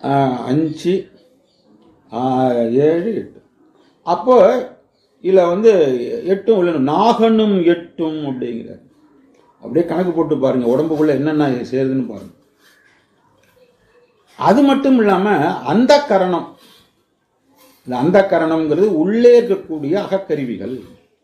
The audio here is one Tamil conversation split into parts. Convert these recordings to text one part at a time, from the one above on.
ஆஹ், அஞ்சு ஆஹ், ஏழு எட்டு அப்போ இதில் வந்து எட்டும் இல்லை நாகனும் எட்டும் அப்படிங்கிறார் அப்படியே கணக்கு போட்டு பாருங்க உடம்புக்குள்ள என்னென்ன சேருதுன்னு பாருங்க அது மட்டும் இல்லாம அந்த கரணம் இந்த அந்த கரணம்ங்கிறது உள்ளே இருக்கக்கூடிய அகக்கருவிகள்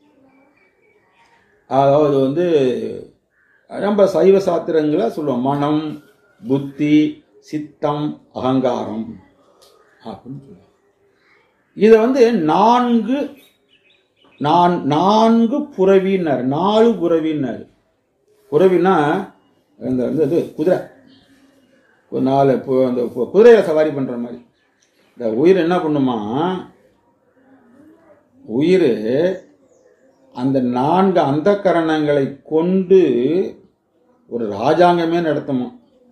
அதாவது வந்து நம்ம சைவ சாத்திரங்களை சொல்லுவோம் மனம் புத்தி சித்தம் அகங்காரம் அப்படின்னு சொல்லுவோம் இதை வந்து நான்கு நான் நான்கு புறவினர் நாலு புறவினர் புறவினா இந்த இந்த இது குதிரை ஒரு நாலு பு- அந்த கு- குதிரையில சவாரி பண்ற மாதிரி இந்த உயிர் என்ன பண்ணுமா உயிர் அந்த நான்கு அந்த கரணங்களை கொண்டு ஒரு ராஜாங்கமே நடத்துமா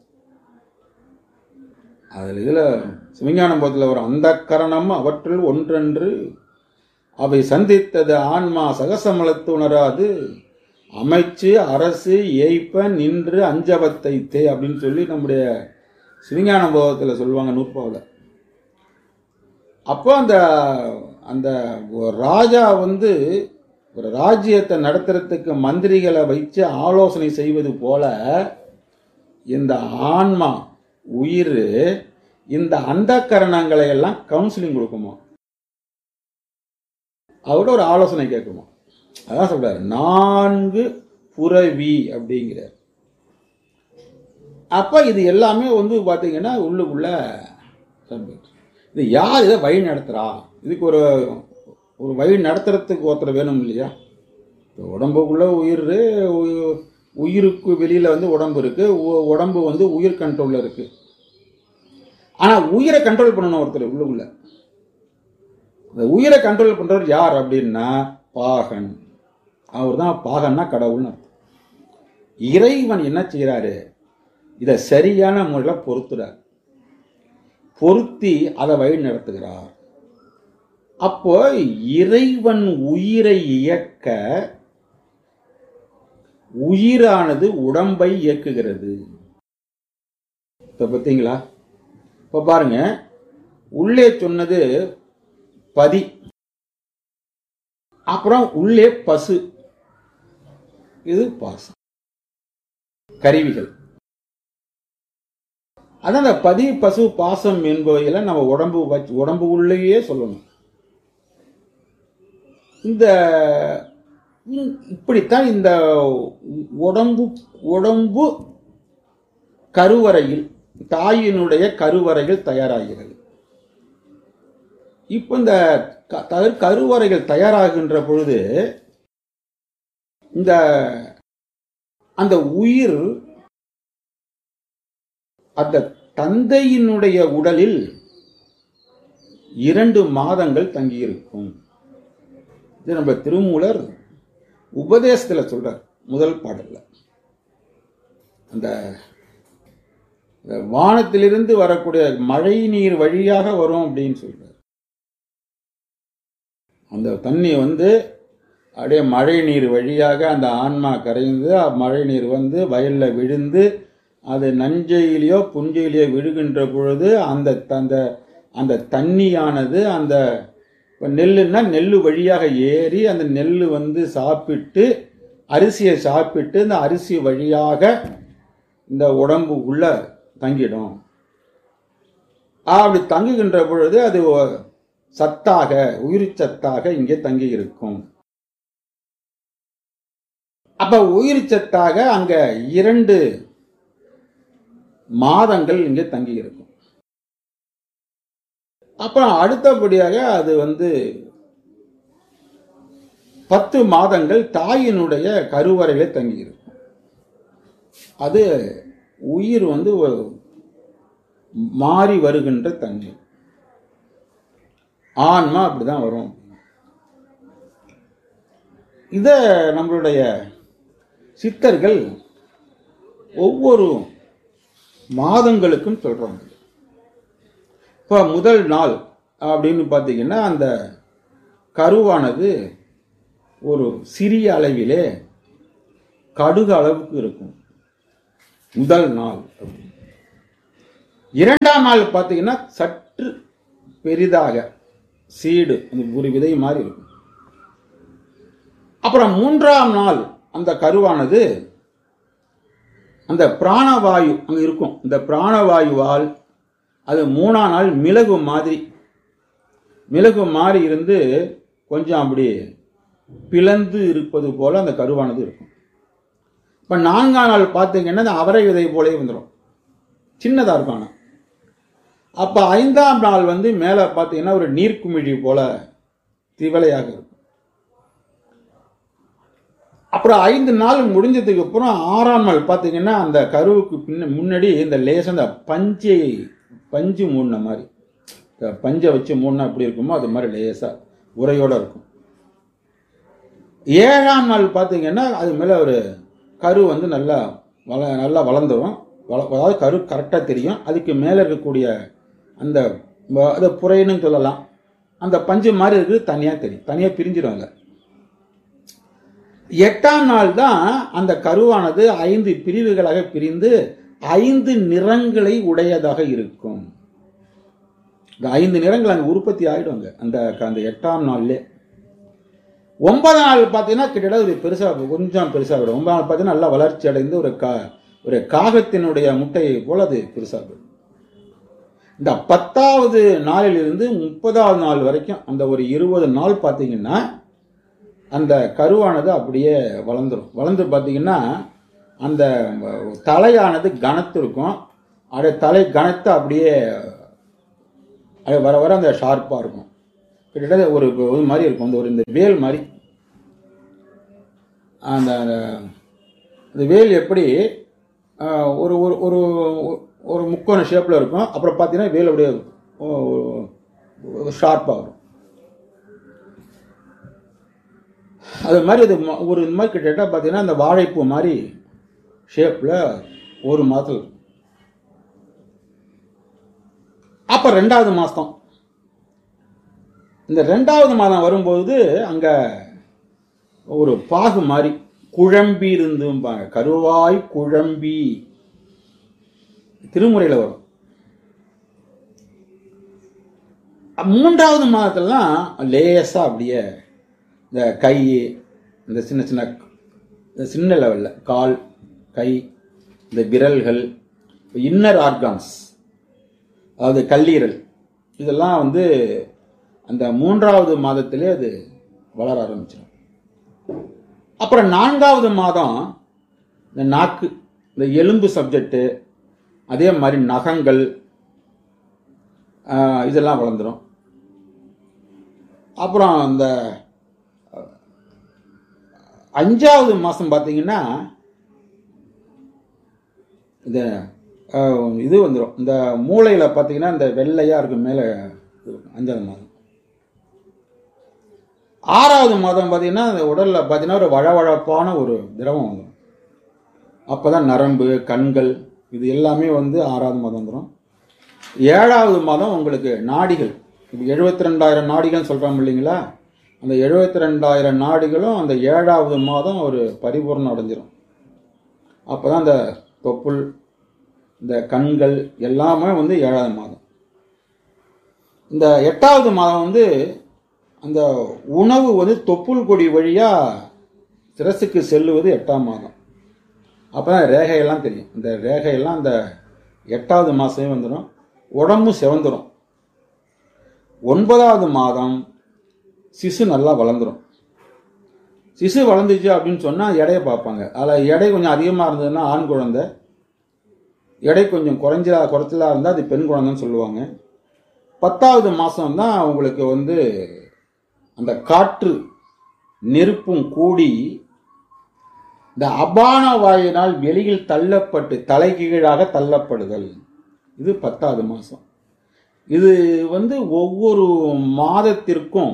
அதில் இதில் சிவஞானம் போதில் ஒரு அந்த கரணம் அவற்றுள் ஒன்றென்று அவை சந்தித்தது ஆன்மா சகசமலத்து உணராது அமைச்சு அரசு ஏய்ப்ப நின்று அஞ்சபத்தை தே அப்படின்னு சொல்லி நம்முடைய சிவஞான போதத்தில் சொல்லுவாங்க நூற்பாவில் அப்போ அந்த அந்த ஒரு ராஜா வந்து ஒரு ராஜ்யத்தை நடத்துறதுக்கு மந்திரிகளை வச்சு ஆலோசனை செய்வது போல இந்த ஆன்மா உயிர் இந்த அந்த கரணங்களை எல்லாம் கவுன்சிலிங் கொடுக்குமா அவரோட ஒரு ஆலோசனை கேட்குமா அதான் சொல்றாரு நான்கு புறவி அப்படிங்கிறார் அப்ப இது எல்லாமே வந்து பாத்தீங்கன்னா உள்ளுக்குள்ள சம்பவிக்கும். இது யார் இதை வழி நடத்துறா இதுக்கு ஒரு ஒரு வழி நடத்துறதுக்கு ஒருத்தர் வேணும் இல்லையா இப்ப உடம்புக்குள்ள உயிர் உ- உயிருக்கு வெளியில வந்து உடம்பு இருக்கு உ- உடம்பு வந்து உயிர் கண்ட்ரோல்ல இருக்கு ஆனா உயிரை கண்ட்ரோல் பண்ணணும் ஒருத்தர் உள்ளுக்குள்ள இந்த உயிரை கண்ட்ரோல் பண்றவர் யார் அப்படின்னா பாகன் அவர் தான் பாகன்னா கடவுள்னு அர்த்தம் இறைவன் என்ன செய்யறாரு இதை சரியான முறையில் பொருத்துறார் பொருத்தி அதை வழி நடத்துகிறார் அப்போ இறைவன் உயிரை இயக்க உயிரானது உடம்பை இயக்குகிறது இப்ப பார்த்தீங்களா இப்ப பாருங்க உள்ளே சொன்னது பதி அப்புறம் உள்ளே பசு இது பாசம் கருவிகள் அதான் அந்த பதி பசு பாசம் என்பவைகளை நம்ம உடம்பு வச்சு உடம்பு உள்ளேயே சொல்லணும் இந்த இ- இப்படித்தான் இந்த உடம்பு உடம்பு கருவறையில் தாயினுடைய கருவறையில் தயாராகிறது இப்ப இந்த க- த- கருவறைகள் தயாராகின்ற பொழுது இந்த அந்த உயிர் அந்த தந்தையினுடைய உடலில் இரண்டு மாதங்கள் தங்கியிருக்கும் இது நம்ம திருமூலர் உபதேசத்துல சொல்றார் முதல் பாடல்ல அந்த இந்த வானத்திலிருந்து வரக்கூடிய மழை நீர் வழியாக வரும் அப்படின்னு சொல்றார் அந்த தண்ணி வந்து அப்படியே மழை நீர் வழியாக அந்த ஆன்மா கரைந்து அ- மழை நீர் வந்து வயல்ல விழுந்து அது நஞ்சையிலையோ புஞ்சையிலையோ விழுகின்ற பொழுது அந்த அந்த அந்த தண்ணியானது அந்த இப்ப நெல்லுன்னா நெல்லு வழியாக ஏறி அந்த நெல்லு வந்து சாப்பிட்டு அரிசியை சாப்பிட்டு இந்த அரிசி வழியாக இந்த உடம்பு உள்ள தங்கிடும் அப்படி தங்குகின்ற பொழுது அது ஒ- சத்தாக உயிர் சத்தாக இங்கே தங்கி இருக்கும் அப்ப உயிர் சத்தாக அங்க இரண்டு மாதங்கள் இங்கே தங்கி இருக்கும் அப்புறம் அடுத்தபடியாக அது வந்து பத்து மாதங்கள் தாயினுடைய கருவறையிலே தங்கி இருக்கும் அது உயிர் வந்து ஒரு மாறி வருகின்ற தன்மை ஆன்மா அப்படிதான் வரும் இத நம்மளுடைய சித்தர்கள் ஒவ்வொரு மாதங்களுக்கும் சொல்றாங்க இப்ப முதல் நாள் அப்படின்னு பார்த்தீங்கன்னா அந்த கருவானது ஒரு சிறிய அளவிலே கடுகு அளவுக்கு இருக்கும் முதல் நாள் அப்படின்னு. இரண்டாம் நாள் பார்த்தீங்கன்னா சற்று பெரிதாக சீடு அந்த ஒரு விதை மாதிரி இருக்கும் அப்புறம் மூன்றாம் நாள் அந்த கருவானது அந்த பிராணவாயு அங்க இருக்கும் இந்த பிராணவாயுவால் அது மூணாம் நாள் மிளகு மாதிரி மிளகு மாதிரி இருந்து கொஞ்சம் அப்படி பிளந்து இருப்பது போல அந்த கருவானது இருக்கும் இப்ப நான்காம் நாள் பார்த்தீங்கன்னா அந்த அவரை விதை போலே வந்துடும் சின்னதா இருக்கும் ஆனா அப்ப ஐந்தாம் நாள் வந்து மேல பார்த்தீங்கன்னா ஒரு நீர்க்குமிழி போல திவலையாக இருக்கும் அப்புறம் ஐந்து நாள் முடிஞ்சதுக்கு அப்புறம் ஆறாம் நாள் பார்த்தீங்கன்னா அந்த கருவுக்கு பின்ன முன்னாடி இந்த லேசா இந்த பஞ்சை பஞ்சு மூடின மாதிரி இந்த பஞ்சை வச்சு மூடினா எப்படி இருக்குமோ அது மாதிரி லேசா உரையோட இருக்கும் ஏழாம் நாள் பார்த்தீங்கன்னா அது மேலே ஒரு கரு வந்து நல்லா வள நல்லா வளர்ந்துரும் வள அதாவது கரு கரெக்டாக தெரியும் அதுக்கு மேலே இருக்கக்கூடிய அந்த வ- அது புறைன்னு சொல்லலாம் அந்த பஞ்சு மாதிரி இருக்குது தனியாக தெரியும் தனியாக பிரிஞ்சிருவாங்க எட்டாம் நாள் தான் அந்த கருவானது ஐந்து பிரிவுகளாக பிரிந்து ஐந்து நிறங்களை உடையதாக இருக்கும் இந்த ஐந்து நிறங்கள் அங்கே உற்பத்தி ஆயிடுவாங்க அந்த அந்த எட்டாம் நாள்ல ஒன்பதாம் நாள் பார்த்தீங்கன்னா கிட்டத்தட்ட ஒரு பெருசாக கொஞ்சம் பெருசாக விடும் ஒன்பதாம் நாள் பார்த்தீங்கன்னா நல்லா வளர்ச்சி அடைந்து ஒரு கா ஒரு காகத்தினுடைய முட்டையை போல அது பெருசாக விடும் இந்த பத்தாவது நாளிலிருந்து முப்பதாவது நாள் வரைக்கும் அந்த ஒரு இருபது நாள் பார்த்தீங்கன்னா அந்த கருவானது அப்படியே வளர்ந்துரும் வளர்ந்து பார்த்தீங்கன்னா அந்த தலையானது கனத்து இருக்கும் அப்படியே தலை கனத்து அப்படியே அது வர வர அந்த ஷார்ப்பாக இருக்கும் கிட்டத்தட்ட ஒரு இது மாதிரி இருக்கும் அந்த ஒரு இந்த வேல் மாதிரி அந்த அந்த- அந்த வேல் எப்படி ஆஹ், ஒரு ஒரு ஒரு ஒரு முக்கோண ஷேப்பில் இருக்கும் அப்புறம் பார்த்தீங்கன்னா வேல் அப்படியே ஷார்ப்பாக வரும் அது மாதிரி அது ம- ஒரு இந்த மாதிரி கிட்டத்தட்ட பார்த்தீங்கன்னா அந்த வாழைப்பூ மாதிரி ஷேப்பில் ஒரு மாதத்தில் இருக்கும் அப்போ ரெண்டாவது மாதம் இந்த ரெண்டாவது மாதம் வரும்போது அங்கே ஒரு பாகு மாதிரி குழம்பி இருந்தும்பாங்க கருவாய் குழம்பி திருமுறையில் வரும் மூன்றாவது மாதத்துலலாம் லேசாக அப்படியே இந்த கை இந்த சின்ன சின்ன இந்த சின்ன லெவலில் கால் கை இந்த விரல்கள் இன்னர் ஆர்கான்ஸ் அதாவது கல்லீரல் இதெல்லாம் வந்து அந்த மூன்றாவது மாதத்திலே அது வளர ஆரம்பிச்சிடும் அப்புறம் நான்காவது மாதம் இந்த நாக்கு இந்த எலும்பு சப்ஜெக்டு அதே மாதிரி நகங்கள் ஆஹ், இதெல்லாம் வளர்ந்துடும் அப்புறம் இந்த அஹ், அஞ்சாவது மாதம் பார்த்தீங்கன்னா இந்த அஹ், இது வந்துடும் இந்த மூளையில் பார்த்தீங்கன்னா இந்த வெள்ளையாக இருக்கும் மேலே அஞ்சாவது மாதம் ஆறாவது மாதம் பார்த்தீங்கன்னா அந்த உடலில் பார்த்தீங்கன்னா ஒரு வழவழப்பான ஒரு திரவம் வந்துடும் அப்போ தான் நரம்பு கண்கள் இது எல்லாமே வந்து ஆறாவது மாதம் வந்துடும் ஏழாவது மாதம் உங்களுக்கு நாடிகள் இப்போ எழுபத்தி ரெண்டாயிரம் நாடிகள் சொல்கிறோம் இல்லைங்களா அந்த எழுபத்தி ரெண்டாயிரம் நாடிகளும் அந்த ஏழாவது மாதம் ஒரு பரிபூர்ணம் அடைஞ்சிரும் அப்போ தான் அந்த தொப்புள் இந்த கண்கள் எல்லாமே வந்து ஏழாவது மாதம் இந்த எட்டாவது மாதம் வந்து அந்த உணவு வந்து தொப்புள் கொடி வழியாக சிரசுக்கு செல்லுவது எட்டாம் மாதம் அப்போ தான் ரேகையெல்லாம் தெரியும் இந்த ரேகையெல்லாம் அந்த எட்டாவது மாதமே வந்துடும் உடம்பு செவந்துடும் ஒன்பதாவது மாதம் சிசு நல்லா வளர்ந்துடும் சிசு வளர்ந்துச்சு அப்படின்னு சொன்னால் எடையை பார்ப்பாங்க அதில் எடை கொஞ்சம் அதிகமாக இருந்ததுன்னா ஆண் குழந்தை எடை கொஞ்சம் குறைஞ்சலா குறைச்சலா இருந்தால் அது பெண் குழந்தைன்னு சொல்லுவாங்க பத்தாவது மாதம் தான் உங்களுக்கு வந்து அந்த காற்று நெருப்பும் கூடி இந்த அபான வாயினால் வெளியில் தள்ளப்பட்டு தலைகீழாக தள்ளப்படுதல் இது பத்தாவது மாதம் இது வந்து ஒவ்வொரு மாதத்திற்கும்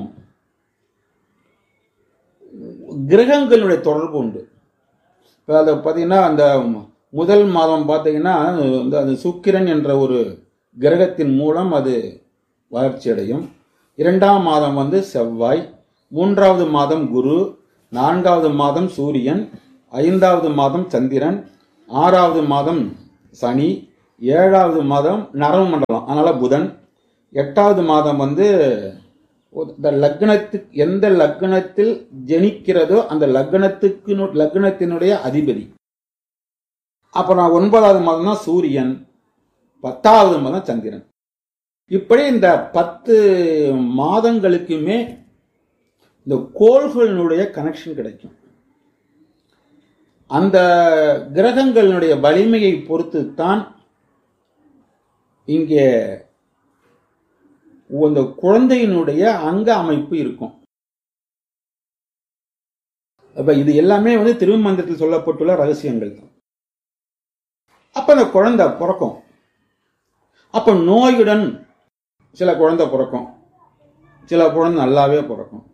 கிரகங்களுடைய தொடர்பு உண்டு இப்போ அதை பார்த்தீங்கன்னா அந்த முதல் மாதம் பார்த்தீங்கன்னா இந்த அது சுக்கிரன் என்ற ஒரு கிரகத்தின் மூலம் அது வளர்ச்சி அடையும் இரண்டாம் மாதம் வந்து செவ்வாய் மூன்றாவது மாதம் குரு நான்காவது மாதம் சூரியன் ஐந்தாவது மாதம் சந்திரன் ஆறாவது மாதம் சனி ஏழாவது மாதம் நரவு மண்டலம் அதனால புதன் எட்டாவது மாதம் வந்து இந்த லக்னத்துக்கு எந்த லக்னத்தில் ஜனிக்கிறதோ அந்த லக்னத்துக்கு லக்னத்தினுடைய அதிபதி அப்புறம் ஒன்பதாவது மாதம் தான் சூரியன் பத்தாவது மாதம் சந்திரன் இப்படி இந்த பத்து மாதங்களுக்குமே இந்த கோள்களினுடைய கனெக்ஷன் கிடைக்கும் அந்த கிரகங்களினுடைய வலிமையை பொறுத்து தான் இங்கே அந்த குழந்தையினுடைய அங்க அமைப்பு இருக்கும் அப்ப இது எல்லாமே வந்து திருமந்திரத்தில் சொல்லப்பட்டுள்ள ரகசியங்கள் தான் அப்ப அந்த குழந்தை பிறக்கும் அப்ப நோயுடன் சில குழந்தை பிறக்கும் சில குழந்தை நல்லாவே பிறக்கும்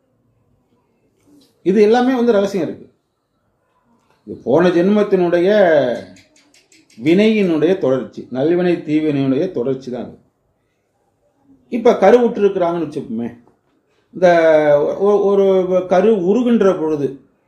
இது எல்லாமே வந்து ரகசியம் இருக்கு இது போன ஜென்மத்தினுடைய வினையினுடைய தொடர்ச்சி நல்வினை தீவினையுடைய தொடர்ச்சி தான் அது இப்ப கரு விட்டுருக்குறாங்கன்னு வச்சுப்போமே இந்த ஒ- ஒரு கரு உருகின்ற பொழுது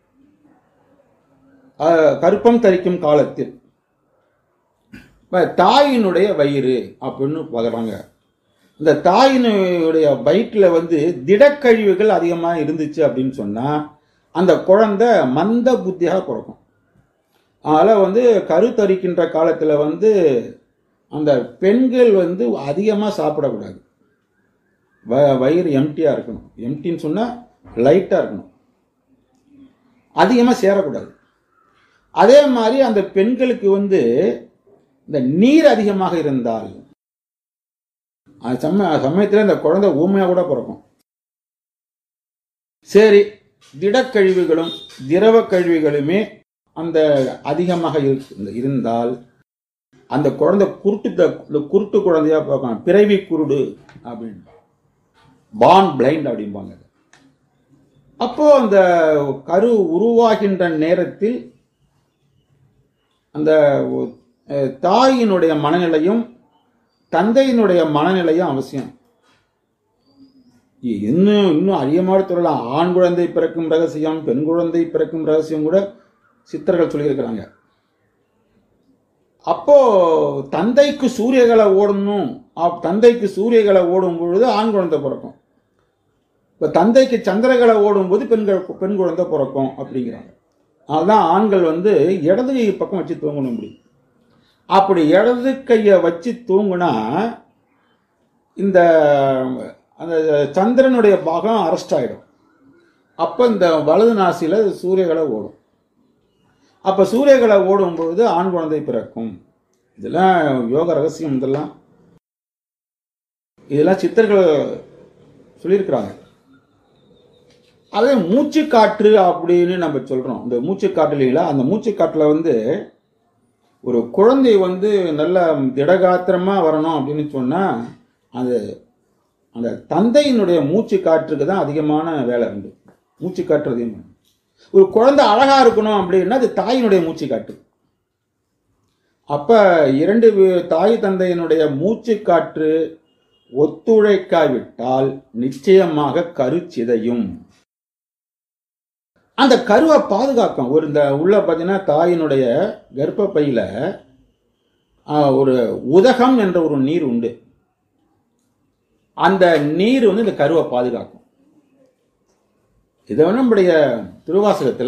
அஹ், கருப்பம் தரிக்கும் காலத்தில் இப்ப தாயினுடைய வயிறு அப்படின்னு பார்க்குறாங்க இந்த தாயினுடைய வயிற்றுல வந்து திடக்கழிவுகள் அதிகமாக இருந்துச்சு அப்படின்னு சொன்னா அந்த குழந்தை மந்த புத்தியாக பிறக்கும் அதனால் வந்து கரு தரிக்கின்ற காலத்தில் வந்து அந்த பெண்கள் வந்து அதிகமாக சாப்பிடக்கூடாது வ வயிறு எம்டியாக இருக்கணும் எம்டின்னு சொன்னால் லைட்டாக இருக்கணும் அதிகமாக சேரக்கூடாது அதே மாதிரி அந்த பெண்களுக்கு வந்து இந்த நீர் அதிகமாக இருந்தால் அது சம சமயத்தில் இந்த குழந்தை ஊமையாக கூட பிறக்கும் சரி திடக்கழிவுகளும் திரவ கழிவுகளுமே அந்த அதிகமாக இருக்கு- இருந்தால் அந்த குழந்தை குருட்டு த- இந்த குருட்டு குழந்தையா பார்க்கலாம் பிறவி குருடு அப்படின்னு பான் பிளைண்ட் அப்படிம்பாங்க அது. அப்போ அந்த கரு உருவாகின்ற நேரத்தில் அந்த அஹ், தாயினுடைய மனநிலையும் தந்தையினுடைய மனநிலையும் அவசியம் இ- இன்னும் இன்னும் அதிகமாக சொல்லலாம் ஆண் குழந்தை பிறக்கும் ரகசியம் பெண் குழந்தை பிறக்கும் ரகசியம் கூட சித்தர்கள் சொல்லியிருக்கிறாங்க அப்போ தந்தைக்கு சூரியகளை ஓடணும் அப்- தந்தைக்கு சூரியகளை ஓடும் பொழுது ஆண் குழந்தை பிறக்கும் இப்ப தந்தைக்கு சந்திரகளை ஓடும்போது பெண்கள் பெண் குழந்தை பிறக்கும் அப்படிங்கிறாங்க அதுதான் ஆண்கள் வந்து இடது கை பக்கம் வச்சு தூங்கணும் முடியும் அப்படி இடது கையை வச்சு தூங்குனா இந்த அந்த சந்திரனுடைய பாகம் அரெஸ்ட் ஆயிடும் அப்போ இந்த வலது நாசியில சூரியகளை ஓடும் அப்போ சூரியகளை ஓடும் பொழுது ஆண் குழந்தை பிறக்கும் இதெல்லாம் யோக ரகசியம் இதெல்லாம் இதெல்லாம் சித்தர்கள் சொல்லியிருக்கிறாங்க அதே மூச்சு காற்று அப்படின்னு நம்ம சொல்றோம் இந்த மூச்சு காற்று இல்லைங்களா அந்த மூச்சு காற்றுல வந்து ஒரு குழந்தை வந்து நல்ல திடகாத்திரமா வரணும் அப்படின்னு சொன்னா அது அந்த தந்தையினுடைய மூச்சு காற்றுக்கு தான் அதிகமான வேலை உண்டு மூச்சு காற்று அதிகமாக ஒரு குழந்தை அழகா இருக்கணும் அப்படின்னா அது தாயினுடைய மூச்சு காற்று அப்ப இரண்டு வே- தாய் தந்தையினுடைய மூச்சு காற்று ஒத்துழைக்காவிட்டால் நிச்சயமாக கருச்சிதையும் அந்த கருவை பாதுகாக்கும் ஒரு இந்த உள்ள பார்த்தீங்கன்னா தாயினுடைய கர்ப்பப்பையில ஆ, ஒரு உதகம் என்ற ஒரு நீர் உண்டு அந்த நீர் வந்து இந்த கருவை பாதுகாக்கும் இதை வந்து நம்முடைய திருவாசகத்துல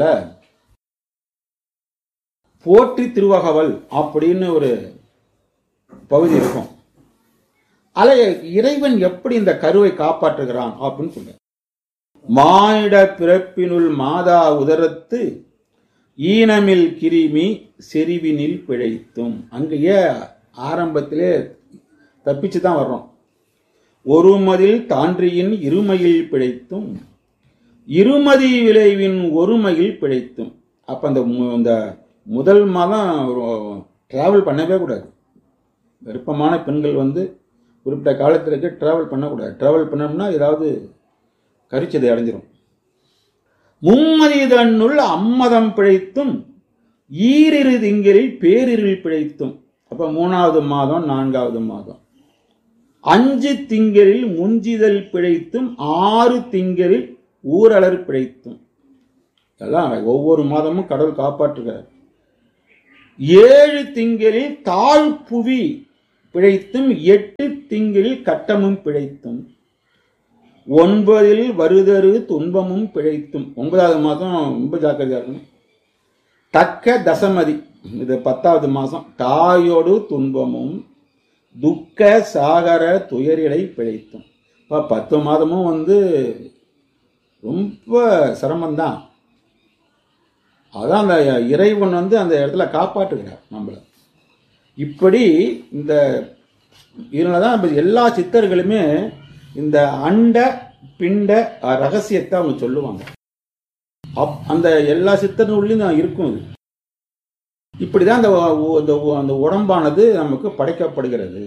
போற்றி திருவகவல் அப்படின்னு ஒரு பகுதி இருக்கும் அலை இறைவன் எப்படி இந்த கருவை காப்பாற்றுகிறான் அப்படின்னு சொல்ற மானிட பிறப்பினுள் மாதா உதரத்து ஈனமில் கிருமி செறிவினில் பிழைத்தும் அங்கேயே ஆரம்பத்திலே தப்பிச்சு தான் வர்றோம் ஒருமதில் தான்றியின் இருமையில் பிழைத்தும் இருமதி விளைவின் ஒருமையில் பிழைத்தும் அப்ப அந்த மு- இந்த முதல் மாதம் டிராவல் பண்ணவே கூடாது விருப்பமான பெண்கள் வந்து குறிப்பிட்ட காலத்திற்கு டிராவல் பண்ணக்கூடாது டிராவல் பண்ணோம்னா ஏதாவது கரிச்சதை அடைஞ்சிரும் மும்மதி தன்னுள் அம்மதம் பிழைத்தும் ஈரிரு திங்களில் பேரிருள் பிழைத்தும் அப்ப மூணாவது மாதம் நான்காவது மாதம் அஞ்சு திங்களில் முஞ்சிதல் பிழைத்தும் ஆறு திங்களில் ஊரலர் பிழைத்தும் இதெல்லாம் ஒவ்வொரு மாதமும் கடவுள் காப்பாற்றுகிறார் ஏழு திங்களில் தாழ்புவி பிழைத்தும் எட்டு திங்களில் கட்டமும் பிழைத்தும் ஒன்பதில் வருதரு துன்பமும் பிழைத்தும் ஒன்பதாவது மாதம் ரொம்ப ஜாக்கிரதையா இருக்கணும் தக்க தசமதி இது பத்தாவது மாசம் தாயோடு துன்பமும் துக்க சாகர துயரிலை பிழைத்தும் இப்போ பத்து மாதமும் வந்து ரொம்ப சிரமம்தான் அதான் அந்த இறைவன் வந்து அந்த இடத்துல காப்பாற்றுகிறார் நம்மளை இப்படி இந்த இதனால தான் இப்ப எல்லா சித்தர்களுமே இந்த அண்ட பிண்ட அஹ், ரகசியத்தை அவங்க சொல்லுவாங்க அப்- அந்த எல்லா சித்தர்களும் தான் இருக்கும் இது இப்படிதான் அந்த உ- அந்த உ- அந்த உடம்பானது நமக்கு படைக்கப்படுகிறது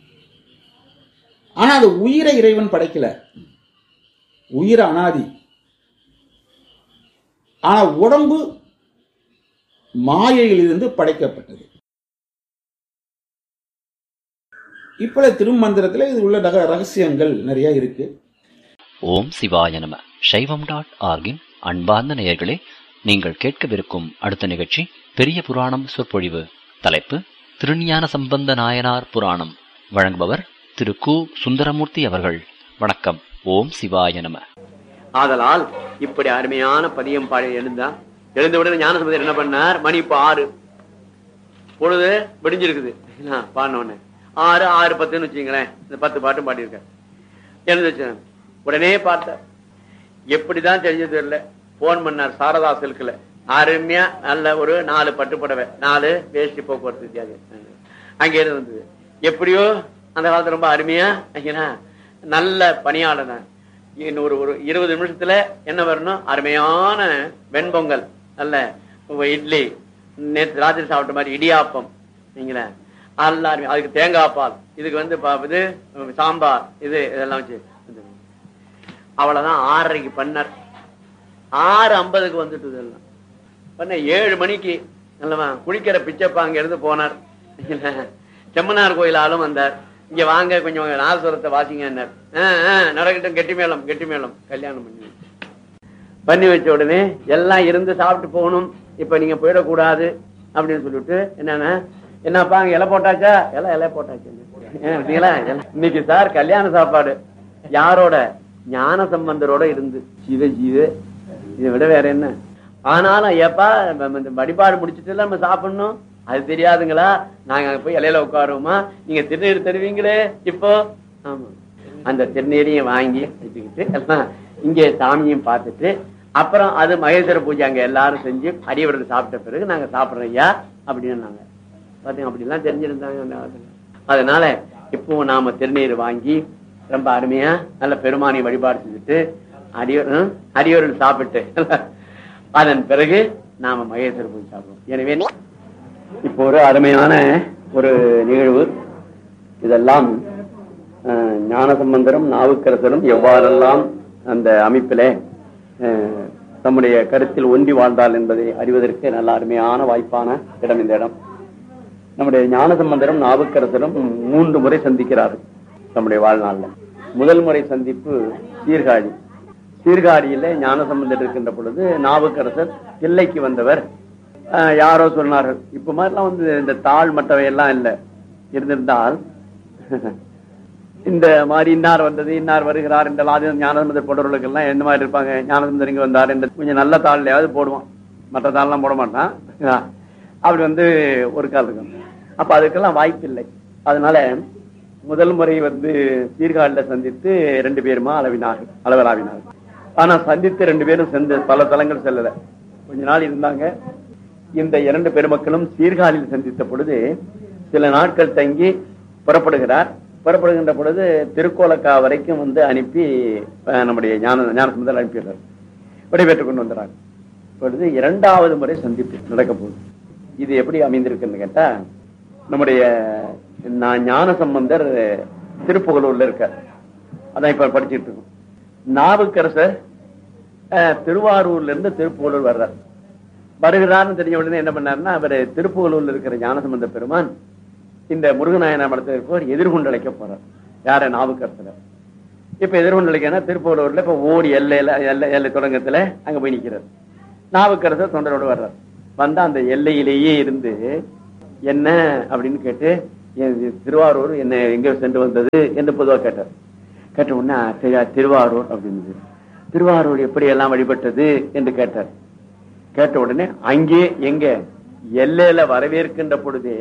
ஆனா அது உயிரை இறைவன் படைக்கல உயிர் அனாதி ஆனா உடம்பு மாயையிலிருந்து படைக்கப்பட்டது இப்ப திருமந்திரத்துல இது உள்ள ரக- ரகசியங்கள் நிறைய இருக்கு ஓம் சிவாய நம சைவம் டாட் ஆர்கின் அன்பார்ந்த நேயர்களே நீங்கள் கேட்கவிருக்கும் அடுத்த நிகழ்ச்சி பெரிய புராணம் சொற்பொழிவு தலைப்பு திருஞான சம்பந்த நாயனார் புராணம் வழங்குபவர் திரு கு சுந்தரமூர்த்தி அவர்கள் வணக்கம் ஓம் சிவாய நம ஆதலால் இப்படி அருமையான பதியம் பாடி எழுந்தான் எழுந்த உடனே ஞானசம்பந்தர் என்ன பண்ணார் மணி இப்ப ஆறு பொழுது விடிஞ்சிருக்குது என்ன, பாடின உடனே ஆறு ஆறு பத்துன்னு வச்சுங்களேன் இந்த பத்து பாட்டும் பாடியிருக்கார் எழுந்து வச்சேன் உடனே பார்த்தார் எப்படிதான் தெரிஞ்சது தெரியல போன் பண்ணார் சாரதா சில்க்ல அருமையா நல்ல ஒரு நாலு பட்டு புடவை நாலு வேஷ்டி போக்குவரத்து வித்தியாசம் அங்க இருந்து வந்தது எப்படியோ அந்த காலத்துல ரொம்ப அருமையா ஐயனா நல்ல பணியாளன இன்னும் ஒரு ஒரு இருபது நிமிஷத்துல என்ன வரணும் அருமையான வெண்பொங்கல் நல்ல இட்லி நேற்று ராத்திரி சாப்பிட்ட மாதிரி இடியாப்பம் நீங்களே எல்லாருமே அதுக்கு தேங்காய் பால் இதுக்கு வந்து பா- இது சாம்பார் இது இதெல்லாம் வச்சு அவ்வளவுதான் ஆறரைக்கு பண்ணார் ஆறு ஐம்பதுக்கு வந்துட்டு இதெல்லாம் பண்ண ஏழு மணிக்கு நல்லவா குளிக்கிற பிச்சப்பா அங்க இருந்து போனார் செம்மனார் கோயில் ஆளும் வந்தார் இங்க வாங்க கொஞ்சம் நாதஸ்வரத்தை வாசிங்க நடக்கட்டும் கெட்டி மேளம் கெட்டி மேளம் கல்யாணம் பண்ணி பண்ணி வச்ச உடனே எல்லாம் இருந்து சாப்பிட்டு போகணும் இப்ப நீங்க போயிடக்கூடாது அப்படின்னு சொல்லிட்டு என்னன்னா என்னப்பா அங்க இலை போட்டாச்சா எல்லாம் இலை போட்டாச்சு ஏன் அப்படிங்களா? இலை. இன்னைக்கு சார் கல்யாண சாப்பாடு யாரோட ஞான சம்பந்தரோட இருந்து சிவ ஜீவ இதை விட வேற என்ன ஆனாலும் ஏப்பா நம்ம இந்த வழிபாடு முடிச்சிட்டு நம்ம சாப்பிடணும் அது தெரியாதுங்களா நாங்க அங்க போய் இலையில உட்காருவோமா நீங்க திருநீர் தருவீங்களே இப்போ ஆமா அந்த திருநீரையும் வாங்கி வச்சுக்கிட்டு எல்லாம் இங்கே சாமியும் பார்த்துட்டு அப்புறம் அது மகேஸ்வர பூஜை அங்க எல்லாரும் செஞ்சு அடியவர்கள் சாப்பிட்ட பிறகு நாங்க சாப்பிடுறோம் ஐயா அப்படின்னு நாங்க பாத்தீங்க அப்படிலாம் தெரிஞ்சிருந்தாங்க அந்த காலத்துல. அதனால இப்போ நாம திருநீர் வாங்கி ரொம்ப அருமையா நல்ல பெருமானை வழிபாடு செஞ்சுட்டு அடியோர் ஹம், அடியோர்கள் சாப்பிட்டு அதன் பிறகு நாம மகேஸ்வர பூஜை சாப்பிடுவோம் எனவே இப்போ ஒரு அருமையான ஒரு நிகழ்வு இதெல்லாம் அஹ், ஞானசம்பந்தரும் நாவுக்கரசரும் எவ்வாறெல்லாம் அந்த அமைப்பிலே அஹ், தம்முடைய கருத்தில் ஒன்றி வாழ்ந்தால் என்பதை அறிவதற்கு நல்ல அருமையான வாய்ப்பான இடம் இந்த இடம் நம்முடைய ஞானசம்பந்தரும் நாவுக்கரசரும் மூன்று முறை சந்திக்கிறார்கள் நம்முடைய வாழ்நாள்ல முதல் முறை சந்திப்பு சீர்காழி சீர்காழியில ஞானசம்பந்தர் இருக்கின்ற பொழுது நாவுக்கரசர் தில்லைக்கு வந்தவர் அஹ், யாரோ சொன்னார்கள் இப்ப மாதிரிலாம் வந்து இந்த தாழ் மட்டவை எல்லாம் இல்லை இருந்திருந்தால் இந்த மாதிரி இன்னார் வந்தது இன்னார் வருகிறார் இந்த லாதி ஞானசம்பந்தர் போடுறவர்களுக்கு எல்லாம் எந்த மாதிரி இருப்பாங்க ஞானசம்பந்தர் இங்க வந்தார் இந்த கொஞ்சம் நல்ல தாள்லயாவது போடுவான் மற்ற தாள்லாம் போட மாட்டான் ஆ. அப்படி வந்து ஒரு கால் இருக்கும் அப்ப அதுக்கெல்லாம் வாய்ப்பு இல்லை அதனால முதல் முறை வந்து சீர்காழில சந்தித்து ரெண்டு பேருமா அளவினார்கள் அளவலாவினார்கள் ஆனா சந்தித்து ரெண்டு பேரும் சென்று பல தலங்கள் செல்லல கொஞ்ச நாள் இருந்தாங்க இந்த இரண்டு பெருமக்களும் சீர்காழியில் சந்தித்த பொழுது சில நாட்கள் தங்கி புறப்படுகிறார் புறப்படுகின்ற பொழுது திருக்கோலக்கா வரைக்கும் வந்து அனுப்பி அஹ், நம்முடைய ஞான ஞானசமுதல் அனுப்பிடுறார் விடைபெற்றுக் கொண்டு வந்துறாங்க இப்பொழுது இரண்டாவது முறை சந்திப்பு நடக்க போகுது இது எப்படி அமைந்திருக்குன்னு கேட்டா நம்முடைய நான் ஞான சம்பந்தர் திருப்புகலூர்ல இருக்கார் அதான் இப்ப படிச்சிட்டு இருக்கோம் நாவுக்கரசர் அஹ், திருவாரூர்ல இருந்து திருப்புகலூர் வர்றார் வருகிறார்னு தெரிஞ்ச உடனே என்ன பண்ணாருன்னா அவர் திருப்புகலூர்ல இருக்கிற ஞானசம்பந்த பெருமான் இந்த முருகநாயன மடத்தில் இருப்பவர் எதிர்கொண்டு அழைக்க போறார் யார நாவுக்கரசர் இப்ப எதிர்கொண்டு அழைக்கனா திருப்புகலூர்ல இப்ப ஓடி எல்லையில எல்லை எல்லை தொடங்கத்துல அங்க போய் நிக்கிறார் நாவுக்கரசர் தொண்டரோடு வர்றார் வந்தா அந்த எல்லையிலேயே இருந்து என்ன அப்படின்னு கேட்டு என் திருவாரூர் என்ன எங்க சென்று வந்தது என்று பொதுவா கேட்டார் கேட்ட உடனே "திரு- திருவாரூர் அப்படின்னு திருவாரூர் எப்படி எல்லாம் வழிபட்டது என்று கேட்டார் கேட்ட உடனே அங்கே எங்க எல்லையில வரவேற்கின்ற பொழுதே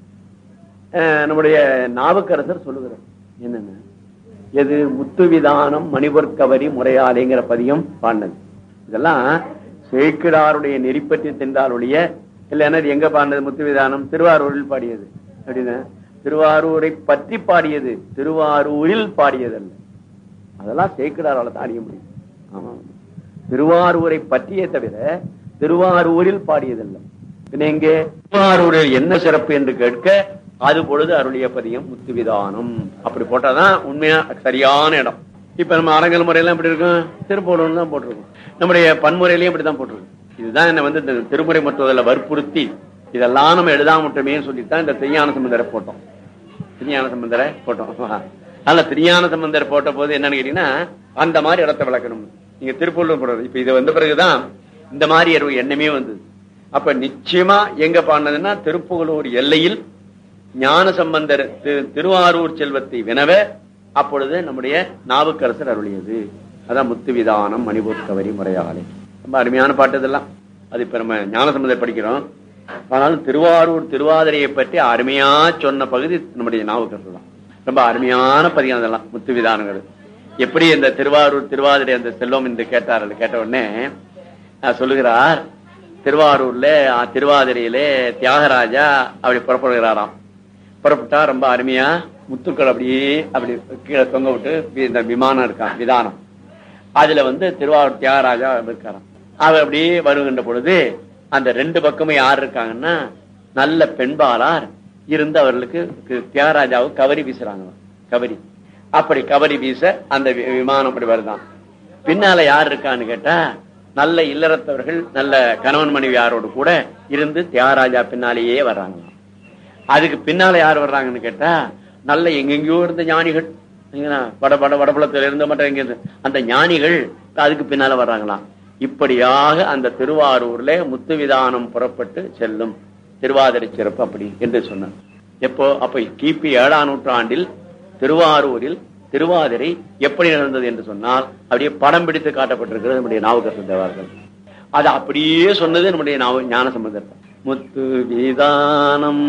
அஹ், நம்முடைய நாவுக்கரசர் சொல்லுகிறார் என்னன்னு எது முத்துவிதானம் மணிபொற்கவரி முறையாலேங்கிற பதியம் பாடினது இதெல்லாம் சேக்கிடாருடைய நெறிப்பற்றி தின்றாருடைய இல்லைன்னா இது எங்க பாடினது முத்துவிதானம் திருவாரூரில் பாடியது அப்படின்னு திருவாரூரை பற்றி பாடியது திருவாரூரில் பாடியதல்ல அதெல்லாம் சேக்கிடாரால தான் அறிய முடியும் ஆமா திருவாரூரை பற்றியே தவிர திருவாரூரில் பாடியதல்ல பின்ன எங்கே திருவாரூரில் என்ன சிறப்பு என்று கேட்க அது பொழுது அருளிய பதியம் முத்துவிதானம் அப்படி போட்டாதான் உண்மையா சரியான இடம் இப்ப நம்ம அரங்கல் முறையெல்லாம் எப்படி இருக்கும் திருப்பூர்ல தான் போட்டிருக்கோம் நம்முடைய பன்முறையிலையும் இப்படிதான் போட்டிருக்கோம் இதுதான் என்ன வந்து இந்த திருமுறை மற்றதில் வற்புறுத்தி இதெல்லாம் நம்ம எழுதாம விட்டோமே சொல்லித்தான் இந்த தெய்யான சம்பந்தரை போட்டோம் திருஞான சம்பந்தரை போட்டோம் அதனால திருஞான சம்பந்தர் போட்ட போது என்னன்னு கேட்டீங்கன்னா அந்த மாதிரி இடத்தை விளக்கணும் நீங்க திருப்பூர்ல போடுறது இப்ப இது வந்த பிறகுதான் இந்த மாதிரி ஒரு எண்ணமே வந்தது அப்ப நிச்சயமா எங்க பாடினதுன்னா திருப்புகலூர் எல்லையில் ஞான சம்பந்தர் திரு- திருவாரூர் செல்வத்தை வினவ அப்பொழுது நம்முடைய நாவுக்கரசர் அருளியது அதான் முத்துவிதானம் மணிபூர்கவரி முறையாலே ரொம்ப அருமையான பாட்டு இதெல்லாம் அது இப்ப நம்ம ஞான சம்பந்தர் படிக்கிறோம் ஆனாலும் திருவாரூர் திருவாதிரையை பற்றி அருமையா சொன்ன பகுதி நம்முடைய நாவுக்கரசர் தான் ரொம்ப அருமையான பதிகம் அதெல்லாம் முத்துவிதானங்கள் எப்படி இந்த திருவாரூர் திருவாதிரை அந்த செல்வம் என்று கேட்டார்கள் கேட்ட உடனே அஹ், சொல்லுகிறார் திருவாரூர்ல அஹ், திருவாதிரையிலே தியாகராஜா அப்படி புறப்படுகிறாராம் புறப்பட்டா ரொம்ப அருமையா முத்துக்கள் அப்படியே அப்படி கீழே தொங்க விட்டு வி- இந்த விமானம் இருக்கான் விதானம் அதுல வந்து திருவாரூர் தியாகராஜா இருக்காராம் அவர் அப்படியே வருகின்ற பொழுது அந்த ரெண்டு பக்கமும் யார் இருக்காங்கன்னா நல்ல பெண்பாளார் இருந்து அவர்களுக்கு கு- தியாகராஜாவுக்கு கவரி வீசுறாங்களாம் கவரி அப்படி கவரி வீச அந்த வி- விமானம் அப்படி வருதான் பின்னால யார் இருக்கான்னு கேட்டா நல்ல இல்லறத்தவர்கள் நல்ல கணவன் மனைவியாரோடு கூட இருந்து தியாகராஜா பின்னாலேயே வர்றாங்களாம் அதுக்கு பின்னால யார் வர்றாங்கன்னு கேட்டா நல்ல எங்கெங்கயோ இருந்த ஞானிகள் சரிங்களா? வட வட வடபுலத்துல இருந்த மட்டும் எங்க இருந்து அந்த ஞானிகள் அதுக்கு பின்னால வர்றாங்களாம் இப்படியாக அந்த திருவாரூர்ல முத்துவிதானம் புறப்பட்டு செல்லும் திருவாதிரை சிறப்பு அப்படி என்று சொன்னார் எப்போ அப்ப கிபி ஏழாம் நூற்றாண்டில் திருவாரூரில் திருவாதிரை எப்படி நடந்தது என்று சொன்னால் அப்படியே படம் பிடித்து காட்டப்பட்டிருக்கிறது நம்முடைய நாவுக்கரசு தேவார்கள் அது அப்படியே சொன்னது நம்முடைய நாவ ஞான சம்பந்தர் முத்து விதானம்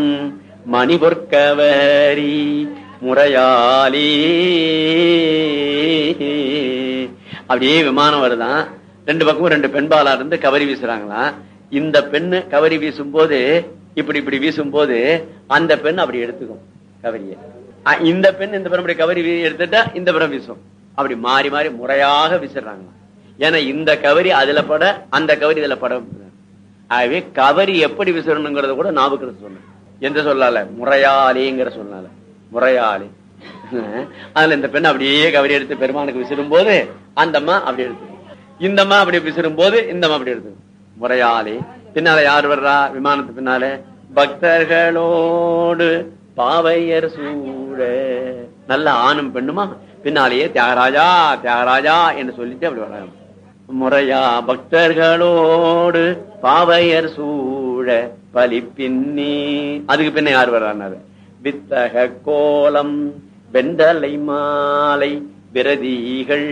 மணிபொற்கவரி முறையாலி அப்படியே விமானம் வருதான் ரெண்டு பக்கமும் ரெண்டு பெண்பாலா இருந்து கவரி வீசுறாங்களாம் இந்த பெண்ணு கவரி வீசும் போது இப்படி இப்படி வீசும் போது அந்த பெண் அப்படி எடுத்துக்கும் கவரியை அஹ் இந்த பெண் இந்த பெண் அப்படி கவரி வீ- எடுத்துட்டா இந்த பெண் வீசும் அப்படி மாறி மாறி முறையாக வீசுறாங்களாம் ஏன்னா இந்த கவரி அதுல பட அந்த கவரி இதுல பட ஆகவே கவரி எப்படி விசிறணுங்கிறத கூட நாவுக்கிறது சொன்ன எந்த சொல்லால முறையாலேங்கிற சொன்னால முறையாலே அதுல இந்த பெண் அப்படியே கவரி எடுத்து பெருமானுக்கு விசிறும் போது அந்த அம்மா அப்படி எடுத்து இந்த அம்மா அப்படி விசிறும் போது இந்த அம்மா அப்படி எடுத்து முறையாலே பின்னால யார் வர்றா விமானத்து பின்னால பக்தர்களோடு பாவையர் சூழ நல்ல ஆணும் பெண்ணுமா பின்னாலேயே தியாகராஜா தியாகராஜா என்று சொல்லிட்டு அப்படி வராங்க முறையா பக்தர்களோடு பாவையர் சூழ பலி பின்னி அதுக்கு பின்ன யார் வர்றாரு வித்தக கோலம் வெண்டலை மாலை விரதிகள்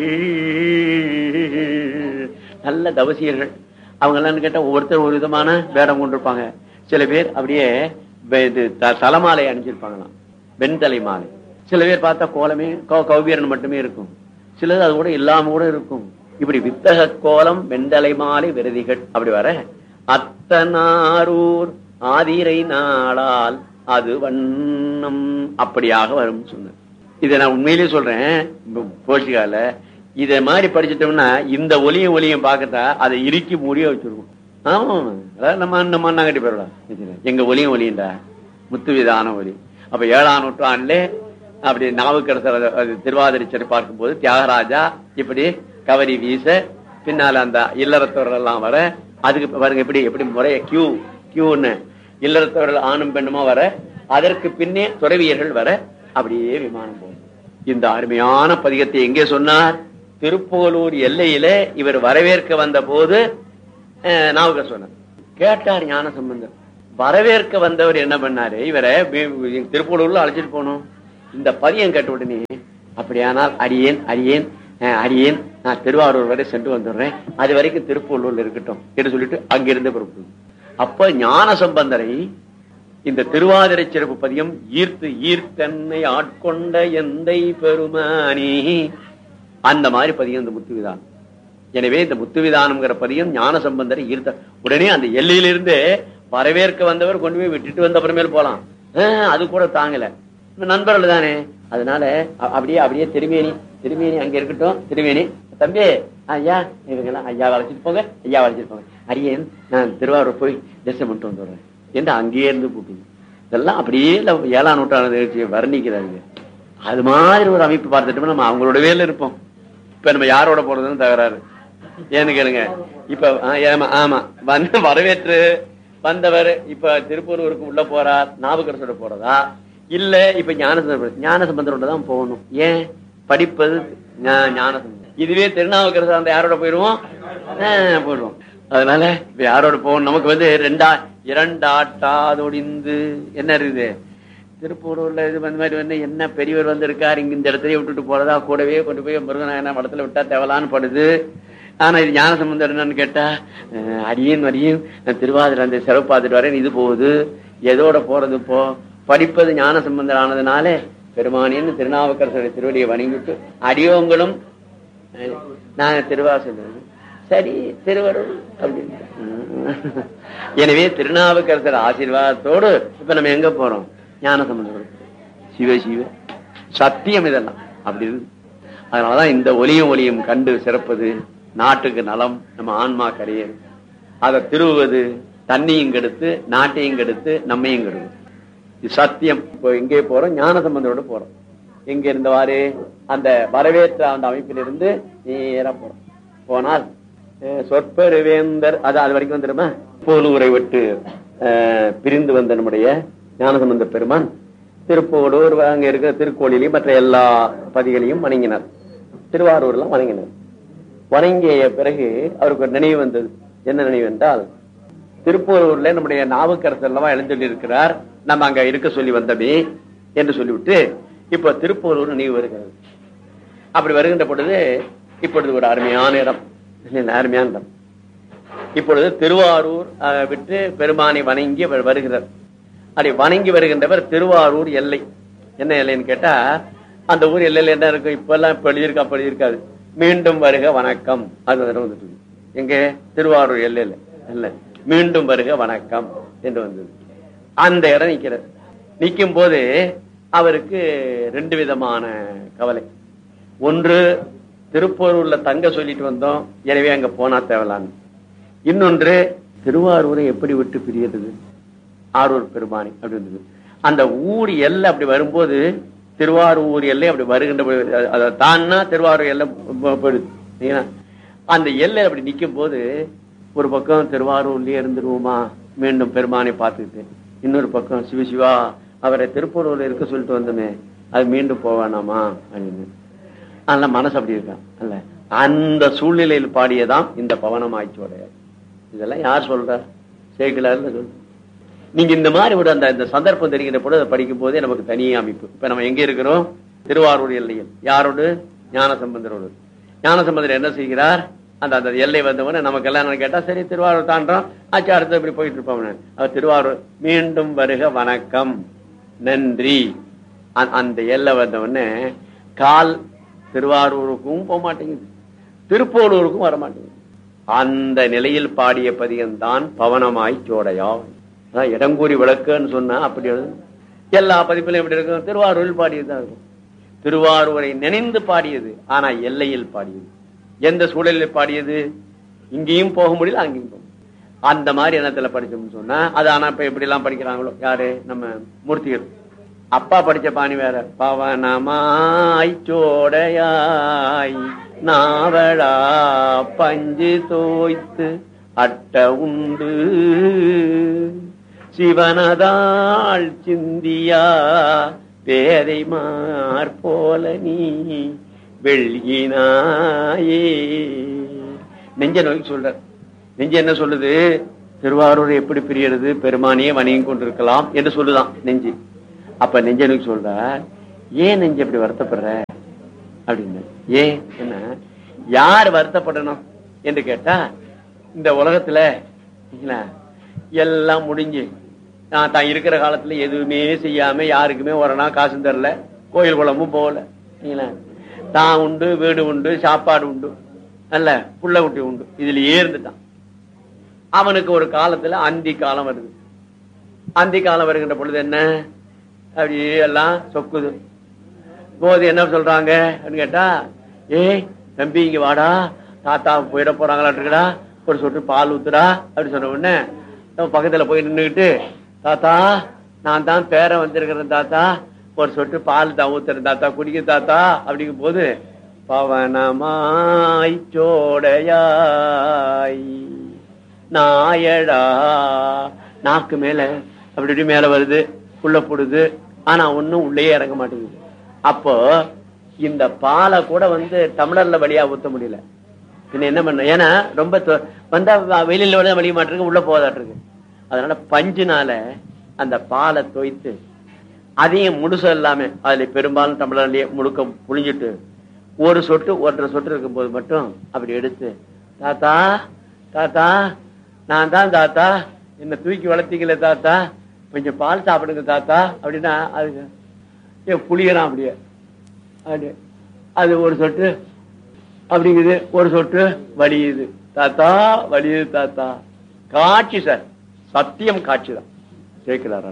நல்ல தவசியர்கள் அவங்க எல்லாம் கேட்டா ஒவ்வொருத்தர் ஒரு விதமான வேடம் கொண்டிருப்பாங்க சில பேர் அப்படியே வெ- இது த- தலைமாலை அணிஞ்சிருப்பாங்களாம் வெண்தலை மாலை சில பேர் பார்த்தா கோலமே கௌ- கௌபீரன் மட்டுமே இருக்கும் சிலது அது கூட இல்லாம கூட இருக்கும் இப்படி வித்தக கோலம் வெண்டலை மாலை விரதிகள் அப்படி வர அத்தனாரூர் ஆதிரை நாளால் அது வண்ணம் அப்படியாக வரும் சொன்னேன் இதை நான் உண்மையிலேயே சொல்றேன் இப்ப போஷிகால இத மாதிரி படிச்சிட்டோம்னா இந்த ஒலியும் ஒலியும் பார்க்கட்டா அதை இறுக்கி மூடிய வச்சிருக்கும் ஆமா அதாவது நம்ம நம்ம அண்ணாங்கட்டி போயிடலாம் எங்க ஒலியும் ஒலியுண்டா முத்துவிதான ஒலி அப்ப ஏழாம் நூற்றாண்டுல அப்படி நாவுக்கரசர் அது- அது திருவாதிரை பார்க்கும்போது தியாகராஜா இப்படி கவரி வீச பின்னால அந்த இல்லறத்தவர்கள் எல்லாம் வர அதுக்கு பாருங்க எப்படி எப்படி முறைய கியூ கியூன்னு இல்லறத்தவர்கள் ஆணும் பெண்ணுமா வர அதற்கு பின்னே துறவியர்கள் வர அப்படியே விமானம் போகும் இந்த அருமையான பதிகத்தை எங்கே சொன்னார் திருப்புகலூர் எல்லையில இவர் வரவேற்க வந்த போது நாவுக்கர் சொன்னார் கேட்டார் ஞான சம்பந்தர் வரவேற்க வந்தவர் என்ன பண்ணாரு இவரை வி- திருப்பூரூர்ல அழைச்சிட்டு போகணும் இந்த பதியம் கேட்ட உடனே அப்படியானால் அடியேன் அடியேன் அஹ், அடியேன் நான் திருவாரூர் வரை சென்று வந்துடுறேன் அது வரைக்கும் திருப்பூர்ல இருக்கட்டும் என்று சொல்லிட்டு அங்கிருந்து புறப்படும் அப்ப ஞான சம்பந்தரை இந்த திருவாதிரை சிறப்பு பதியம் ஈர்த்து ஈர்த்தன்னை ஆட்கொண்ட எந்தை பெருமானி அந்த மாதிரி பதியம் இந்த முத்துவிதான் எனவே இந்த முத்துவிதானம்ங்கிற பதியம் ஞான சம்பந்தரை ஈர்த்த உடனே அந்த எல்லையிலிருந்து வரவேற்க வந்தவர் கொண்டு போய் விட்டுட்டு வந்த அப்புறமேல் போலாம் ஆஹ், அது கூட தாங்கல நண்பர்கள் தானே அதனால அ- அப்படியே அப்படியே திருமேனி திருமேனி அங்க இருக்கட்டும் திருமேனி தம்பி ஐயா இவங்கெல்லாம் ஐயா அழைச்சிட்டு போங்க ஐயா அழைச்சிட்டு போங்க அரியன் நான் திருவாரூர் போய் தரிசனம் பண்ணிட்டு வந்துடுறேன் என்று அங்கேயே இருந்து கூப்பிட்டு இதெல்லாம் அப்படியே இல்ல- ஏழாம் நூற்றாண்டு நிகழ்ச்சியை வர்ணிக்கிறாங்க அது மாதிரி ஒரு அமைப்பு பார்த்துட்டோம்னா நம்ம அவங்களோடவே இருப்போம் இப்ப நம்ம யாரோட போறதுன்னு தகராறு ஏன்னு கேளுங்க இப்ப ஆ, ஏமா ஆமா வந்து வரவேற்று வந்தவர் இப்ப திருப்பூரூருக்கு உள்ள போறார் நாவுக்கரசோட போறதா இல்ல இப்ப ஞானசம்பந்தர் ஞானசம்பந்தரோட தான் போகணும் ஏன் படிப்பது ஞா- ஞானசம்பந்தர் இதுவே திருநாவுக்கரசர் அந்த யாரோட போயிருவோம் ஆ, போயிடுவோம் அதனால இப்ப யாரோட போகணும் நமக்கு வந்து ரெண்டா இரண்டாட்டாதொடிந்து என்ன இருக்குது திருப்பூரூர்ல இது இந்த மாதிரி வந்து என்ன பெரியவர் வந்திருக்காரு இங்க இந்த இடத்துலயே விட்டுட்டு போறதா கூடவே கொண்டு போய் முருகநாயன மடத்துல விட்டா தேவலான்னு படுது ஆனா இது ஞான சம்பந்தம் என்னன்னு கேட்டா அஹ், அடியேன் வரையும் நான் திருவாதிரை அந்த சிறப்பு பார்த்துட்டு வரேன் இது போகுது எதோட போறது இப்போ படிப்பது ஞான சம்பந்தம் ஆனதுனால பெருமானின்னு திருநாவுக்கரசருடைய திருவடியை வணங்கிட்டு அடியோங்களும் அஹ், நான் திருவாசல் சரி திருவருள் அப்படின்னு உம். எனவே திருநாவுக்கரசர் ஆசீர்வாதத்தோடு இப்ப நம்ம எங்க போறோம் ஞான சம்பந்தம் சிவ சிவ சத்தியம் இதெல்லாம் அப்படி இருக்கு அதனாலதான் இந்த ஒலியும் ஒலியும் கண்டு சிறப்பது நாட்டுக்கு நலம் நம்ம ஆன்மா கரையர் அதை திருவுவது தண்ணியும் கெடுத்து நாட்டையும் கெடுத்து நம்மையும் கெடுக்கும் இது சத்தியம் இப்போ எங்கே போறோம் ஞான சம்பந்தரோட போறோம் எங்க இருந்தவாறு அந்த வரவேற்ற அந்த அமைப்பிலிருந்து நேரா போறோம் போனால் அஹ், சொற்பெருவேந்தர் அது அது வரைக்கும் வந்துருமா போலூரை விட்டு அஹ், பிரிந்து வந்த நம்முடைய ஞானசம்பந்த பெருமான் திருப்போடூர் அங்க இருக்கிற திருக்கோளிலையும் மற்ற எல்லா பதிகளையும் வணங்கினார் திருவாரூர்லாம் வணங்கினார் வணங்கிய பிறகு அவருக்கு ஒரு நினைவு வந்தது என்ன நினைவு என்றால் திருப்பூரூர்ல நம்முடைய நாவுக்கரசர் அல்லவா எழுந்தொல்லி இருக்கிறார் நம்ம அங்க இருக்க சொல்லி வந்தமே என்று சொல்லிவிட்டு இப்ப திருப்பூரூர் நினைவு வருகிறது அப்படி வருகின்ற பொழுது இப்பொழுது ஒரு அருமையான இடம் இல்ல, அருமையான இடம் இப்பொழுது திருவாரூர் அஹ், விட்டு பெருமானை வணங்கி அவர் வருகிறார் அப்படி வணங்கி வருகின்றவர் திருவாரூர் எல்லை என்ன எல்லைன்னு கேட்டா அந்த ஊர் எல்லையில என்ன இருக்கும் இப்ப எல்லாம் இப்ப எழுதியிருக்கா அப்ப எழுதியிருக்காது மீண்டும் வருக வணக்கம் அது வந்து வந்துட்டு இருக்கு. எங்க திருவாரூர் எல்லையில இல்ல மீண்டும் வருக வணக்கம் என்று வந்தது அந்த இடம் நிக்கிறார் நிக்கும் போது அவருக்கு ரெண்டு விதமான கவலை ஒன்று திருப்பூரூர்ல தங்க சொல்லிட்டு வந்தோம் எனவே அங்க போனா தேவலான்னு இன்னொன்று திருவாரூரை எப்படி விட்டு பிரியறது ஆரூர் பெருமானி அப்படி இருந்தது அந்த ஊர் எல்லை அப்படி வரும்போது திருவாரூர் எல்லை அப்படி வருகின்ற பொழுது, அ- அதை தான்னா திருவாரூர் எல்லை போ- போயிடுது சரிங்களா? அந்த எல்லை அப்படி நிக்கும் போது ஒரு பக்கம் திருவாரூர்லயே இருந்துருவோமா மீண்டும் பெருமானை பார்த்துக்கிட்டு இன்னொரு பக்கம் சிவசிவா அவரை திருப்பூரூர்ல இருக்க சொல்லிட்டு வந்தோமே அது மீண்டும் போவானாமா அப்படின்னு அதனால மனசு அப்படி இருக்கான் அல்ல அந்த சூழ்நிலையில் பாடியதாம் இந்த பவனமாய்ச்சியோடைய இதெல்லாம் யார் சொல்ற சேக்கிலார்னு சொல்லு நீங்க இந்த மாதிரி ஒரு அந்த இந்த சந்தர்ப்பம் தெரிகிற பொழுது அதை படிக்கும் போதே நமக்கு தனி அமைப்பு இப்ப நம்ம எங்க இருக்கிறோம் திருவாரூர் எல்லையில் யாரோடு ஞான சம்பந்தரோடு ஞான சம்பந்தர் என்ன செய்கிறார் அந்த அந்த எல்லை வந்தவன நமக்கு எல்லாம் என்னன்னு கேட்டா சரி திருவாரூர் தாண்டோம் ஆச்சு அடுத்து இப்படி போயிட்டு இருப்போம் அவர் திருவாரூர் மீண்டும் வருக வணக்கம் நன்றி அ- அந்த எல்லை வந்தவொடனே கால் திருவாரூருக்கும் போக மாட்டேங்குது திருப்போலூருக்கும் வர மாட்டேங்குது அந்த நிலையில் பாடிய பதியம்தான் பவனமாய் சோடையா அதான் இடங்கூறி விளக்குன்னு சொன்னா அப்படி எழுதணும். எல்லா பதிப்பிலும் எப்படி இருக்கும் திருவாரூரில் பாடியதுதான் இருக்கும் திருவாரூரை நினைந்து பாடியது ஆனா எல்லையில் பாடியது எந்த சூழலில் பாடியது இங்கேயும் போக முடியல அங்கேயும் போக முடியல. அந்த மாதிரி எண்ணத்துல படிச்சோம்னு சொன்னா அது ஆனா இப்ப எப்படி எல்லாம் படிக்கிறாங்களோ யாரு நம்ம மூர்த்திகள் அப்பா படிச்ச பாணி வேற பவனமாய் சோடையாய் நாவடா பஞ்சு தோய்த்து அட்ட உண்டு சிவனதாள் சிந்தியா பேதைமார் போல நீ வெள்ளினாயே நெஞ்ச நோய்க்கு சொல்ற நெஞ்ச என்ன சொல்லுது திருவாரூர் எப்படி பிரியறது பெருமானியே வணிகம் கொண்டிருக்கலாம் என்று சொல்லுதான் நெஞ்சு அப்ப நெஞ்சனுக்கு சொல்ற ஏன் நெஞ்சு அப்படி வருத்தப்படுற அப்படின்னு ஏன் என்ன யார் வருத்தப்படணும் என்று கேட்டா இந்த உலகத்துல சரிங்களா, எல்லாம் முடிஞ்சு நான் தான் இருக்கிற காலத்துல எதுவுமே செய்யாம யாருக்குமே ஒரு நாள் காசும் தரல கோயில் குளமும் போகல சரிங்களா, தான் உண்டு வீடு உண்டு சாப்பாடு உண்டு அல்ல புள்ள குட்டி உண்டு இதுலயே இருந்துட்டான் அவனுக்கு ஒரு காலத்துல அந்தி காலம் வருது அந்தி காலம் வருகின்ற பொழுது என்ன அப்படியே எல்லாம் சொக்குது போது என்ன சொல்றாங்க அப்படின்னு கேட்டா ஏய் தம்பி இங்க வாடா தாத்தா போயிட போறாங்களாட்டுக்கடா ஒரு சொட்டு பால் ஊத்துடா அப்படி சொன்ன உடனே நம்ம பக்கத்துல போய் நின்னுக்கிட்டு தாத்தா நான் தான் பேரன் வந்திருக்கிறேன் தாத்தா ஒரு சொட்டு பால் தான் ஊத்துறேன் தாத்தா குடிக்க தாத்தா அப்படிங்கும் போது பவனமாய் சோடையாய் நாயடா நாக்கு மேல அப்படி இப்படி மேல வருது உள்ள போடுது ஆனா ஒண்ணும் உள்ளே இறங்க மாட்டேங்குது அப்போ இந்த பாலை கூட வந்து டம்ளர்ல வழியா ஊத்த முடியல பின்ன என்ன பண்ண ஏன்னா ரொம்ப தொ- வந்தா வ- வெளியில விட வழிய மாட்டிருக்கு உள்ள போதாட்டிருக்கு அதனால பஞ்சுனால அந்த பாலை தோய்த்து அதையும் முழுசு இல்லாம அதுல பெரும்பாலும் டம்ளர்லயே முழுக்க புழிஞ்சிட்டு ஒரு சொட்டு ஒன்றரை சொட்டு இருக்கும்போது மட்டும் அப்படி எடுத்து தாத்தா தாத்தா நான் தான் தாத்தா என்ன தூக்கி வளர்த்தீங்களே தாத்தா கொஞ்சம் பால் சாப்பிடுங்க தாத்தா அப்படின்னா அதுக்கு ஏன் புளியலாம் அப்படியே அப்படியே அது ஒரு சொட்டு அப்படிங்குது ஒரு சொட்டு வலியுது தாத்தா வலியுது தாத்தா காட்சி சார் சத்தியம் காட்சி தான் கேட்கிறார்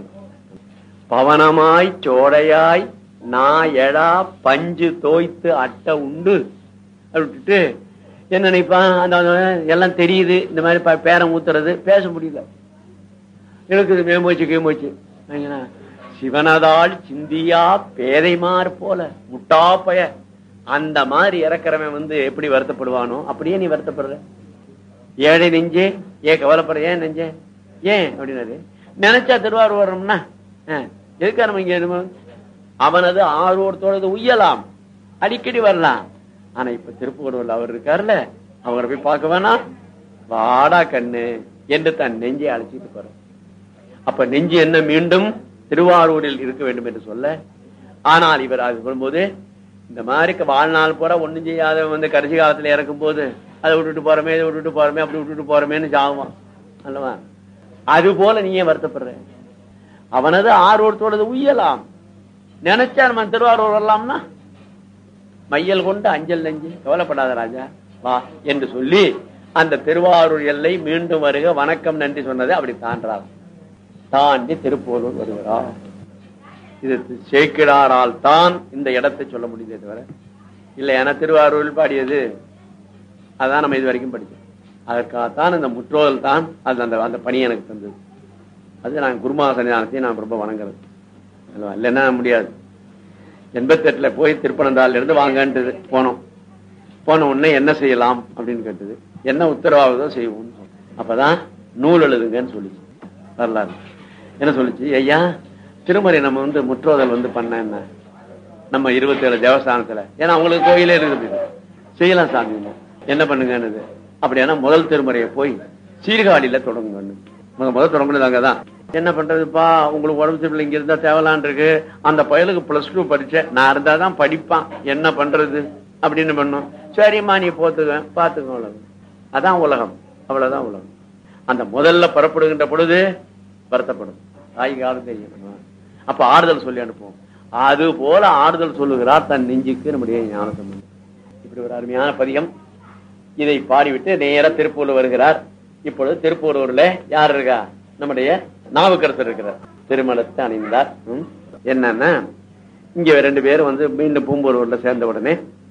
பவனமாய் சோடையாய் நான் எடா பஞ்சு தோய்த்து அட்டை உண்டு அப்படி விட்டுட்டு என்ன நினைப்பான் அந்த அந்த எல்லாம் தெரியுது இந்த மாதிரி ப- பேரம் ஊத்துறது பேச முடியல இருக்குது மேம்போச்சு கேம்போச்சு சரிங்களா? சிவனதால் சிந்தியா பேதைமார் போல முட்டா பய அந்த மாதிரி இறக்குறவன் வந்து எப்படி வருத்தப்படுவானோ அப்படியே நீ வருத்தப்படுற ஏழை நெஞ்சே ஏன் கவலைப்படுற ஏன் நெஞ்சே ஏன் அப்படின்னாரு நினைச்சா திருவாரூர் வர்றோம்னா ஆ, எதுக்கா நம்ம இங்க இருக்கணும்? அவனது ஆர்வத்தோடது உய்யலாம் அடிக்கடி வரலாம் ஆனா இப்ப திருப்பூர்ல அவர் இருக்காருல்ல அவரை போய் பார்க்க வேணாம் வாடா கண்ணு என்று தன் நெஞ்சை அழைச்சிட்டு போற அப்ப நெஞ்சு என்ன மீண்டும் திருவாரூரில் இருக்க வேண்டும் என்று சொல்ல ஆனால் இவர் அது சொல்லும்போது இந்த மாதிரி வாழ்நாள் பூரா ஒண்ணும் செய்யாத வந்து கடைசி காலத்துல இறக்கும் போது அதை விட்டுட்டு போறமே இதை விட்டுட்டு போறமே அப்படி விட்டுட்டு போறமேன்னு சாவான் அல்லவா அது போல நீ ஏன் வருத்தப்படுற அவனது ஆர்வத்தோடது உய்யலாம் நினைச்சா நம்ம திருவாரூர் வரலாம்னா மையல் கொண்டு அஞ்சல் நெஞ்சு கவலைப்படாத ராஜா வா என்று சொல்லி அந்த திருவாரூர் எல்லை மீண்டும் வருக வணக்கம் நன்றி சொன்னது அப்படி தாண்டார் தாண்டி திருப்போலூர் வருகிறார் இது சேக்கிடாரால் தான் இந்த இடத்தை சொல்ல முடியுதே தவிர இல்லை என திருவாரூரில் பாடியது அதான் நம்ம இது வரைக்கும் படிச்சோம் அதற்காகத்தான் இந்த முற்றோதல் தான் அது அந்த அந்த பணி எனக்கு தந்தது அது நான் குருமா சன்னிதானத்தையும் நான் ரொம்ப வணங்குறது அல்லவா? இல்லைன்னா முடியாது எண்பத்தெட்டுல போய் திருப்பனந்தாள்ல இருந்து வாங்கன்றது போனோம் போன உடனே என்ன செய்யலாம் அப்படின்னு கேட்டது என்ன உத்தரவாகுதோ செய்வோம் அப்பதான் நூல் எழுதுங்கன்னு சொல்லிச்சு வரலாறு என்ன சொல்லிச்சு ஐயா திருமறை நம்ம வந்து முற்றோதல் வந்து பண்ண என்ன நம்ம இருபத்தேழு தேவஸ்தானத்துல ஏன்னா அவங்களுக்கு கோயிலே இருக்குது இது. செய்யலாம் சாமி என்ன பண்ணுங்கன்னு அப்படியானா முதல் திருமுறையை போய் சீர்காழியில தொடங்குங்க முத முதல் தொடங்குனது அங்கதான் என்ன பண்றதுப்பா உங்களுக்கு உடம்பு சரியில்லை இங்க இருந்தா தேவலான் இருக்கு அந்த பயலுக்கு பிளஸ் டூ படிச்சேன் நான் இருந்தா தான் படிப்பான் என்ன பண்றது அப்படின்னு பண்ணும் சரிம்மா நீ போத்துக்க பாத்துக்க உலகம் அதான் உலகம் அவ்வளவுதான் உலகம் அந்த முதல்ல புறப்படுகின்ற பொழுது வருத்தப்படும் தாய் காலம் தெரியும் அப்ப ஆறுதல் சொல்லி அனுப்புவோம் அது போல ஆறுதல் சொல்லுகிறார் தன் நெஞ்சுக்கு நம்முடைய ஞானசம்பந்தம் இப்படி ஒரு அருமையான பதிகம் இதை பாடிவிட்டு நேரா திருப்பூர்ல வருகிறார் இப்பொழுது திருப்பூரூர்ல யார் இருக்கா நம்முடைய நாவுக்கரசர் இருக்கிறார் திருமணத்தை அணிந்தார் ம். என்னன்னா இங்க ரெண்டு பேரும் வந்து மீண்டும் பூம்பூரூர்ல சேர்ந்த உடனே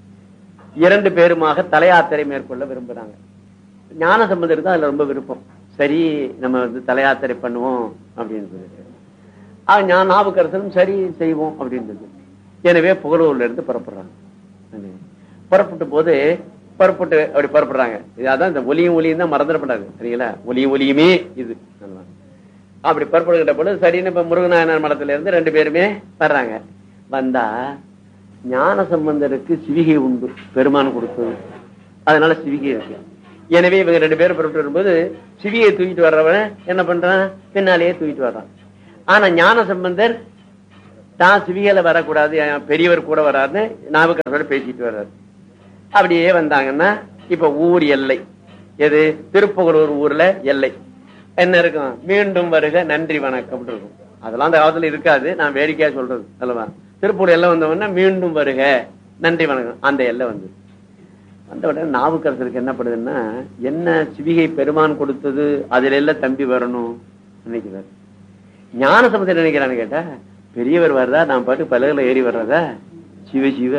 இரண்டு பேருமாக தலையாத்திரை மேற்கொள்ள விரும்புறாங்க ஞான சம்பந்தருக்கு தான் அதுல ரொம்ப விருப்பம் சரி நம்ம வந்து தலையாத்திரை பண்ணுவோம் அப்படின்னு சொல்லிட்டு ஆ, ஞான நாவுக்கரசரும் சரி செய்வோம் அப்படின்றது எனவே புகழூர்ல இருந்து புறப்படுறாங்க அது. புறப்பட்ட போது புறப்பட்டு அப்படி புறப்படுறாங்க இது அதான் இந்த ஒலியும் ஒலியும் தான் மறந்துடப்படாது சரிங்களா ஒலியும் ஒலியுமே இது நல்லா. அப்படி புறப்படுகின்ற பொழுது சரின்னு இப்ப முருகநாயனார் மடத்துல இருந்து ரெண்டு பேருமே வர்றாங்க வந்தா ஞான சம்பந்தருக்கு சிவிகை உண்டு பெருமான் கொடுத்தது அதனால சிவிகை இருக்கு எனவே இவங்க ரெண்டு பேரும் புறப்பட்டு வரும்போது சிவியை தூக்கிட்டு வர்றவன் என்ன பண்றான் பின்னாலேயே தூக்கிட்டு வர்றான் ஆனா ஞான சம்பந்தர் தான் சிவிகையில வரக்கூடாது என் பெரியவர் கூட வராருன்னு நாவுக்கரசோட பேசிட்டு வர்றாரு அப்படியே வந்தாங்கன்னா இப்ப ஊர் எல்லை எது திருப்புகலூர் ஊர்ல எல்லை என்ன இருக்கும் மீண்டும் வருக நன்றி வணக்கம் இருக்கும் அதெல்லாம் அந்த காலத்துல இருக்காது நான் வேடிக்கையா சொல்றது அல்லவா திருப்பூர் எல்லை வந்தவொடனே மீண்டும் வருக நன்றி வணக்கம் அந்த எல்லை வந்து வந்த உடனே நாவுக்கரசருக்கு என்ன பண்ணுதுன்னா என்ன சிவிகை பெருமான் கொடுத்தது அதுல எல்லாம் தம்பி வரணும் நினைக்கிறார் ஞான சம்பந்தம் நினைக்கிறான்னு கேட்டா பெரியவர் வர்றதா நான் பாட்டு பலகுல ஏறி வர்றதா சிவ சிவ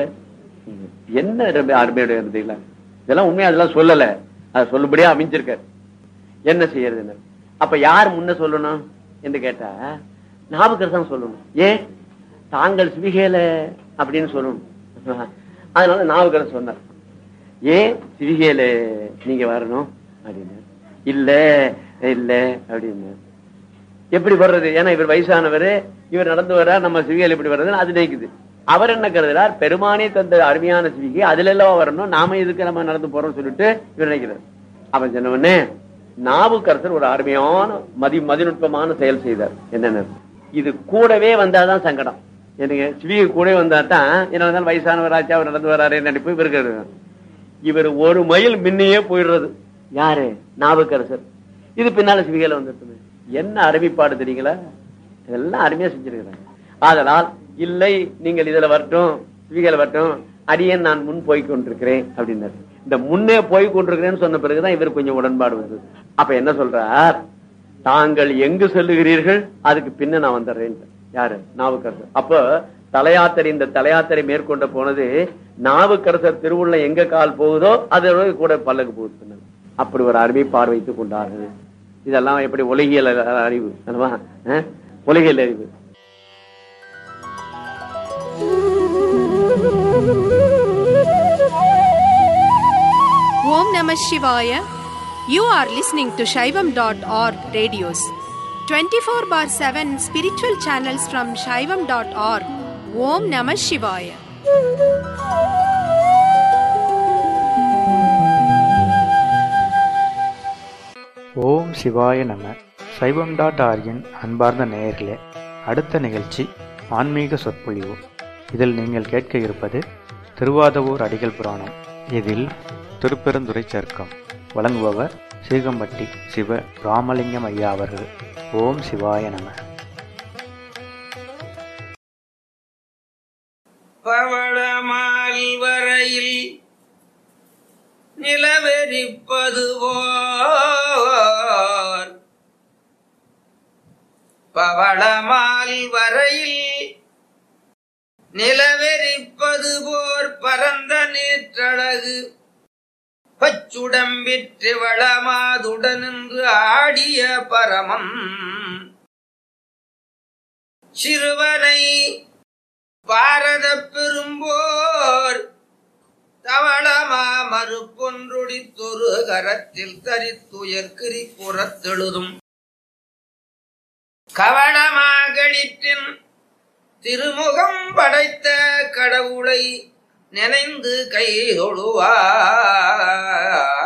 என்ன ரொம்ப அருமையோட இருந்தீங்களா இதெல்லாம் உண்மையா அதெல்லாம் சொல்லல அதை சொல்லும்படியா அமைஞ்சிருக்காரு என்ன செய்யறதுன்னு அப்ப யார் முன்ன சொல்லணும் என்று கேட்டா ஞாபகம் சொல்லணும் ஏன் தாங்கள் சிவிகேல அப்படின்னு சொல்லணும் அதனால ஞாபகம் சொன்னார் ஏன் சிவிகேல நீங்க வரணும் அப்படின்னு இல்ல இல்ல அப்படின்னு எப்படி வர்றது ஏன்னா இவர் வயசானவர் இவர் நடந்து வர்றார் நம்ம சிவிகையில் எப்படி வர்றதுன்னு அது நினைக்குது அவர் என்ன கருதுறார் பெருமானே தந்த அருமையான சிவிகை அதுல எல்லாம் வரணும் நாம இதுக்கு நம்ம நடந்து போறோம்னு சொல்லிட்டு இவர் நினைக்கிறார் அவன் சொன்ன உடனே நாவுக்கரசர் ஒரு அருமையான மதி மதிநுட்பமான செயல் செய்தார் என்னென்ன இது கூடவே வந்தாதான் சங்கடம் எனக்கு சிவிகை கூடவே வந்தா தான் என்ன இருந்தாலும் வயசானவராச்சு அவர் நடந்து வராரு நினைப்பு இவருக்கு இவர் ஒரு மைல் முன்னையே போயிடுறது யாரு நாவுக்கரசர் இது பின்னால சிவிகையில வந்துருக்குது என்ன அறிவிப்பாடு தெரியுங்களா இதெல்லாம் அருமையா செஞ்சிருக்கிறாங்க ஆதலால் இல்லை நீங்கள் இதுல வரட்டும் சிவிகையில வரட்டும் அடியேன் நான் முன் போய் கொண்டிருக்கிறேன் அப்படின்னாரு இந்த முன்னே போய் கொண்டிருக்கிறேன்னு சொன்ன பிறகுதான் இவர் கொஞ்சம் உடன்பாடு வந்தது அப்ப என்ன சொல்றார் தாங்கள் எங்கு செல்லுகிறீர்கள் அதுக்கு பின்ன நான் வந்துடுறேன் யாரு நாவுக்கரசர் அப்போ தலையாத்திரை இந்த தலையாத்திரை மேற்கொண்ட போனது நாவுக்கரசர் திருவுள்ள எங்க கால் போகுதோ அதோட கூட பல்லக்கு போகுது பின்னால. அப்படி ஒரு அருமை பார்வைத்துக் கொண்டார்கள் இதெல்லாம் எப்படி உலகியல் அறிவு அல்லவா அஹ்? உலகியல் அறிவு Om Namah Shivaya. You are listening to Shaivam.org radios. 24 bar 7 spiritual channels from Shaivam.org. Om Namah Shivaya. ஓம் சிவாய நம சைவம் டாட் ஆர்கின் அன்பார்ந்த நேயர்களே அடுத்த நிகழ்ச்சி ஆன்மீக சொற்பொழிவு இதில் நீங்கள் கேட்க இருப்பது திருவாதவூர் அடிகள் புராணம் இதில் திருப்பெருந்துறை சர்க்கம் வழங்குபவர் சீகம்பட்டி சிவ ராமலிங்கம் ஐயா அவர்கள் ஓம் சிவாய நம பவளமால் வரையில் நிலவெறிப்பது போர் பவளமால் வரையில் நிலவெறிப்பது போர் பரந்த நீற்றழகு பச்சுடம்பிற்று வளமாதுடனின்று ஆடிய பரமம் சிறுவனை பாரத பெரும்போர் தவளமா மறுப்பொன்றொடித்தொரு கரத்தில் தரித்துயர்கிரி புறத்தெழுதும் கவளமாகளிற்றின் திருமுகம் படைத்த கடவுளை நினைந்து கை தொழுவார்